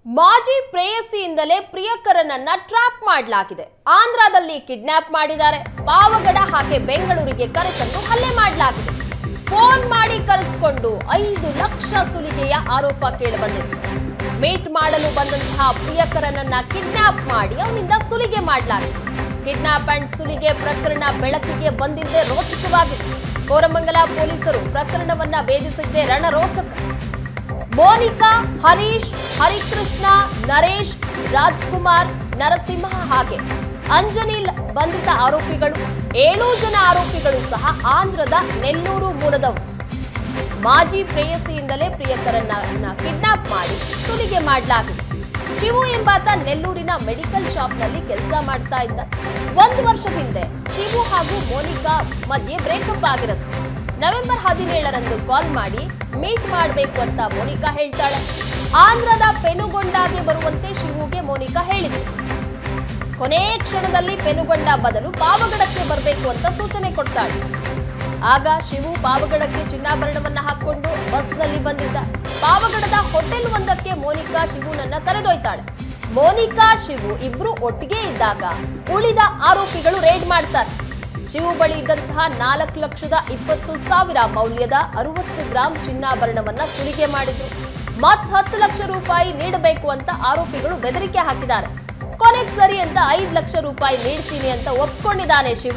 ಮಾಜಿ ಪ್ರೇಯಸಿಯಿಂದಲೇ ಪ್ರಿಯಕರನನ್ನ ಟ್ರ್ಯಾಪ್ ಮಾಡಲಾಗಿದೆ ಆಂಧ್ರದಲ್ಲಿ ಕಿಡ್ನಾಪ್ ಮಾಡಿದ್ದಾರೆ ಪಾವಗಡ ಹಾಗೆ ಬೆಂಗಳೂರಿಗೆ ಕರೆತಂದು ಹಲ್ಲೆ ಮಾಡಲಾಗಿದೆ ಫೋನ್ ಮಾಡಿ ಕರೆಸಿಕೊಂಡು ಐದು ಲಕ್ಷ ಸುಲಿಗೆಯ ಆರೋಪ ಕೇಳಿಬಂದಿದೆ ಮೀಟ್ ಮಾಡಲು ಬಂದಂತಹ ಪ್ರಿಯಕರನನ್ನ ಕಿಡ್ನಾಪ್ ಮಾಡಿ ಅವನಿಂದ ಸುಲಿಗೆ ಮಾಡಲಾಗಿದೆ ಕಿಡ್ನಾಪ್ ಅಂಡ್ ಸುಲಿಗೆ ಪ್ರಕರಣ ಬೆಳಕಿಗೆ ಬಂದಿದ್ದೇ ರೋಚಕವಾಗಿದೆ ಕೋರಮಂಗಲ ಪೊಲೀಸರು ಪ್ರಕರಣವನ್ನ ಭೇದಿಸಿದ್ದೇ ರಣರೋಚಕ ಮೋನಿಕಾ ಹರೀಶ್ ಹರಿಕೃಷ್ಣ ನರೇಶ್ ರಾಜ್ಕುಮಾರ್ ನರಸಿಂಹ ಹಾಗೆ ಅಂಜನಿಲ್ ಬಂಧಿತ ಆರೋಪಿಗಳು ಏಳು ಜನ ಆರೋಪಿಗಳು ಸಹ ಆಂಧ್ರದ ನೆಲ್ಲೂರು ಮೂಲದವರು ಮಾಜಿ ಪ್ರೇಯಸಿಯಿಂದಲೇ ಪ್ರಿಯಕರನ್ನ ಕಿಡ್ನಾಪ್ ಮಾಡಿ ಸುಲಿಗೆ ಮಾಡಲಾಗಿದೆ ಶಿವು ಎಂಬಾತ ನೆಲ್ಲೂರಿನ ಮೆಡಿಕಲ್ ಶಾಪ್ನಲ್ಲಿ ಕೆಲಸ ಮಾಡ್ತಾ ಇದ್ದ ಒಂದು ವರ್ಷದ ಹಿಂದೆ ಶಿವು ಹಾಗೂ ಮೋನಿಕಾ ಮಧ್ಯೆ ಬ್ರೇಕಪ್ ಆಗಿರುತ್ತೆ ನವೆಂಬರ್ ಹದಿನೇಳರಂದು ಕಾಲ್ ಮಾಡಿ ಮೀಟ್ ಮಾಡಬೇಕು ಅಂತ ಮೋನಿಕಾ ಹೇಳ್ತಾಳೆ ಆಂಧ್ರದ ಪೆನುಗೊಂಡಾಗೆ ಬರುವಂತೆ ಶಿವುಗೆ ಮೋನಿಕಾ ಹೇಳಿದ್ರು ಕೊನೆ ಕ್ಷಣದಲ್ಲಿ ಪೆನುಗೊಂಡ ಬದಲು ಪಾವಗಡಕ್ಕೆ ಬರಬೇಕು ಅಂತ ಸೂಚನೆ ಕೊಡ್ತಾಳೆ ಆಗ ಶಿವು ಪಾವಗಡಕ್ಕೆ ಚಿನ್ನಾಭರಣವನ್ನ ಹಾಕೊಂಡು ಬಸ್ನಲ್ಲಿ ಬಂದಿದ್ದ ಪಾವಗಡದ ಹೋಟೆಲ್ ಒಂದಕ್ಕೆ ಮೋನಿಕಾ ಶಿವುನನ್ನ ಕರೆದೊಯ್ತಾಳೆ ಮೋನಿಕಾ ಶಿವು ಇಬ್ರು ಒಟ್ಟಿಗೆ ಇದ್ದಾಗ ಉಳಿದ ಆರೋಪಿಗಳು ರೇಡ್ ಮಾಡ್ತಾರೆ ಶಿವು ಬಳಿ ಇದ್ದಂತಹ ನಾಲ್ಕು ಲಕ್ಷದ ಇಪ್ಪತ್ತು ಸಾವಿರ ಮೌಲ್ಯದ ಅರವತ್ತು ಗ್ರಾಂ ಚಿನ್ನಾಭರಣವನ್ನ ಸುಲಿಗೆ ಮಾಡಿದ್ರು ಮತ್ ಹತ್ತು ಲಕ್ಷ ರೂಪಾಯಿ ನೀಡಬೇಕು ಅಂತ ಆರೋಪಿಗಳು ಬೆದರಿಕೆ ಹಾಕಿದ್ದಾರೆ ಕೊನೆಗ್ ಸರಿ ಅಂತ ಐದು ಲಕ್ಷ ರೂಪಾಯಿ ನೀಡ್ತೀನಿ ಅಂತ ಒಪ್ಕೊಂಡಿದ್ದಾನೆ ಶಿವು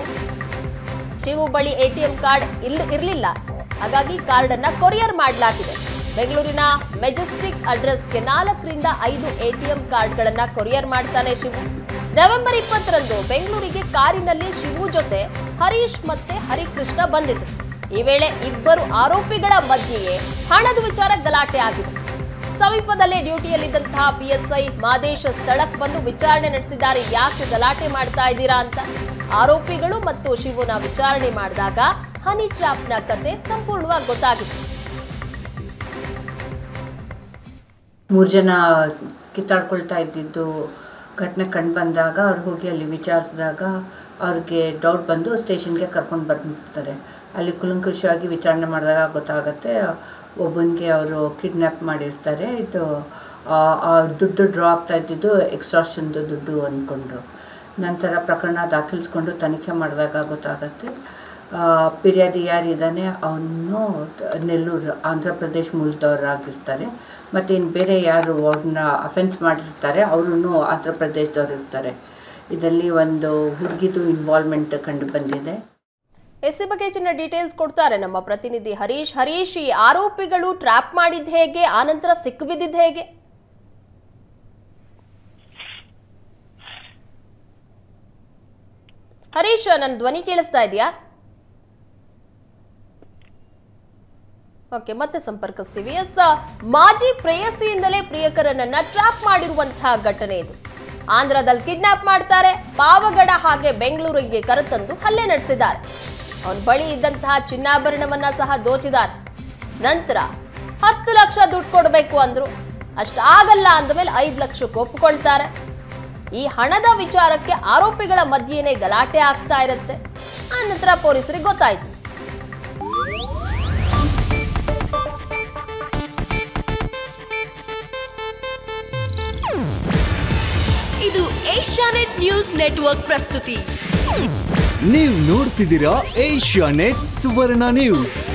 ಶಿವು ಬಳಿ ಎಟಿಎಂ ಕಾರ್ಡ್ ಇಲ್ಲ ಇರಲಿಲ್ಲ ಹಾಗಾಗಿ ಕಾರ್ಡ್ ಅನ್ನ ಕೊರಿಯರ್ ಮಾಡಲಾಗಿದೆ ಬೆಂಗಳೂರಿನ ಮೆಜೆಸ್ಟಿಕ್ ಅಡ್ರೆಸ್ಗೆ ನಾಲ್ಕರಿಂದ ಐದು ಎಟಿಎಂ ಕಾರ್ಡ್ಗಳನ್ನ ಕೊರಿಯರ್ ಮಾಡ್ತಾನೆ ಶಿವು ನವೆಂಬರ್ ಇಪ್ಪತ್ತರಂದು ಬೆಂಗಳೂರಿಗೆ ಕಾರಿನಲ್ಲಿ ಶಿವು ಜೊತೆ ಹರೀಶ್ ಮತ್ತೆ ಹರಿಕೃಷ್ಣ ಬಂದಿದ್ರು ಈ ವೇಳೆ ಇಬ್ಬರು ಆರೋಪಿಗಳ ಮಧ್ಯೆಯೇ ಹಣದ ವಿಚಾರ ಗಲಾಟೆ ಆಗಿದೆ ಸಮೀಪದಲ್ಲೇ ಡ್ಯೂಟಿಯಲ್ಲಿದ್ದಂತಹ ಪಿಎಸ್ಐ ಮಾದೇಶ ಸ್ಥಳಕ್ಕೆ ಬಂದು ವಿಚಾರಣೆ ನಡೆಸಿದ್ದಾರೆ ಯಾಕೆ ಗಲಾಟೆ ಮಾಡ್ತಾ ಇದ್ದೀರಾ ಅಂತ ಆರೋಪಿಗಳು ಮತ್ತು ಶಿವುನ ವಿಚಾರಣೆ ಮಾಡಿದಾಗ ಹನಿ ಟ್ರಾಪ್ನ ಕತೆ ಸಂಪೂರ್ಣವಾಗಿ ಗೊತ್ತಾಗಿದೆ ಮೂರು ಜನ ಕಿತ್ತಾಡ್ಕೊಳ್ತಾ ಇದ್ದಿದ್ದು ಘಟನೆ ಕಂಡು ಬಂದಾಗ ಅವ್ರು ಹೋಗಿ ಅಲ್ಲಿ ವಿಚಾರಿಸಿದಾಗ ಅವ್ರಿಗೆ ಡೌಟ್ ಬಂದು ಸ್ಟೇಷನ್ಗೆ ಕರ್ಕೊಂಡು ಬಂದ್ಬಿಡ್ತಾರೆ ಅಲ್ಲಿ ಕುಲಂಕುಷವಾಗಿ ವಿಚಾರಣೆ ಮಾಡಿದಾಗ ಗೊತ್ತಾಗತ್ತೆ ಒಬ್ಬನಿಗೆ ಅವರು ಕಿಡ್ನ್ಯಾಪ್ ಮಾಡಿರ್ತಾರೆ ಇದು ಆ, ಆ ದುಡ್ಡು ಡ್ರಾ ಆಗ್ತಾ ಇದ್ದಿದ್ದು ಎಕ್ಸ್ಟ್ರಾಕ್ಷನ್ದು ದುಡ್ಡು ಅಂದ್ಕೊಂಡು ನಂತರ ಪ್ರಕರಣ ದಾಖಲಿಸ್ಕೊಂಡು ತನಿಖೆ ಮಾಡಿದಾಗ ಗೊತ್ತಾಗತ್ತೆ ಆ, ಫಿರ್ಯಾದಿ ಯಾರಿದ್ದಾನೆ ಅವನು ನೆಲ್ಲೂರು ಆಂಧ್ರ ಪ್ರದೇಶ್ ಮೂಲದವರಾಗಿರ್ತಾರೆ ಮತ್ತು ಇನ್ನು ಬೇರೆ ಯಾರು ಅವ್ರನ್ನ ಅಫೆನ್ಸ್ ಮಾಡಿರ್ತಾರೆ ಅವರು ಆಂಧ್ರ ಪ್ರದೇಶದವ್ರು ಇರ್ತಾರೆ ಇದರಲ್ಲಿ ಒಂದು ಹುಡುಗಿದು ಇನ್ವಾಲ್ವ್ಮೆಂಟ್ ಕಂಡು ಬಂದಿದೆ ಎಸ್ ಬಗ್ಗೆ ಹೆಚ್ಚಿನ ಡೀಟೇಲ್ಸ್ ಕೊಡ್ತಾರೆ ನಮ್ಮ ಪ್ರತಿನಿಧಿ ಹರೀಶ್ ಹರೀಶ್ ಈ ಆರೋಪಿಗಳು ಟ್ರ್ಯಾಪ್ ಮಾಡಿದ್ ಹೇಗೆ ಆನಂತರ ಸಿಕ್ಕಿಬಿದ್ದಿದ್ ಹೇಗೆ ಹರೀಶ್ ನನ್ನ ಧ್ವನಿ ಕೇಳಿಸ್ತಾ ಇದೆಯಾ ಓಕೆ ಮತ್ತೆ ಸಂಪರ್ಕಿಸ್ತೀವಿ ಎಸ್ ಮಾಜಿ ಪ್ರೇಯಸಿಯಿಂದಲೇ ಪ್ರಿಯಕರನನ್ನ ಟ್ರ್ಯಾಪ್ ಮಾಡಿರುವಂತಹ ಘಟನೆ ಇದು ಆಂಧ್ರದಲ್ಲಿ ಕಿಡ್ನಾಪ್ ಮಾಡ್ತಾರೆ ಪಾವಗಡ ಹಾಗೆ ಬೆಂಗಳೂರಿಗೆ ಕರೆತಂದು ಹಲ್ಲೆ ನಡೆಸಿದ್ದಾರೆ ಅವನ ಬಳಿ ಇದ್ದಂತಹ ಚಿನ್ನಾಭರಣವನ್ನ ಸಹ ದೋಚಿದ್ದಾರೆ ನಂತರ ಹತ್ತು ಲಕ್ಷ ದುಡ್ಡು ಕೊಡಬೇಕು ಅಂದ್ರು ಅಷ್ಟಾಗಲ್ಲ ಅಂದಮೇಲೆ ಐದು ಲಕ್ಷಕ್ಕೆ ಒಪ್ಪಿಕೊಳ್ತಾರೆ ಈ ಹಣದ ವಿಚಾರಕ್ಕೆ ಆರೋಪಿಗಳ ಮಧ್ಯೆನೇ ಗಲಾಟೆ ಆಗ್ತಾ ಇರುತ್ತೆ ಆ ನಂತರ ಪೊಲೀಸರಿಗೆ ಗೊತ್ತಾಯ್ತು ಇದು ಏಷ್ಯಾನೆಟ್ ನ್ಯೂಸ್ ನೆಟ್ವರ್ಕ್ ಪ್ರಸ್ತುತಿ ನೀವು ನೋಡ್ತಿದ್ದೀರಾ ಏಷ್ಯಾ ನೆಟ್ ಸುವರ್ಣ ನ್ಯೂಸ್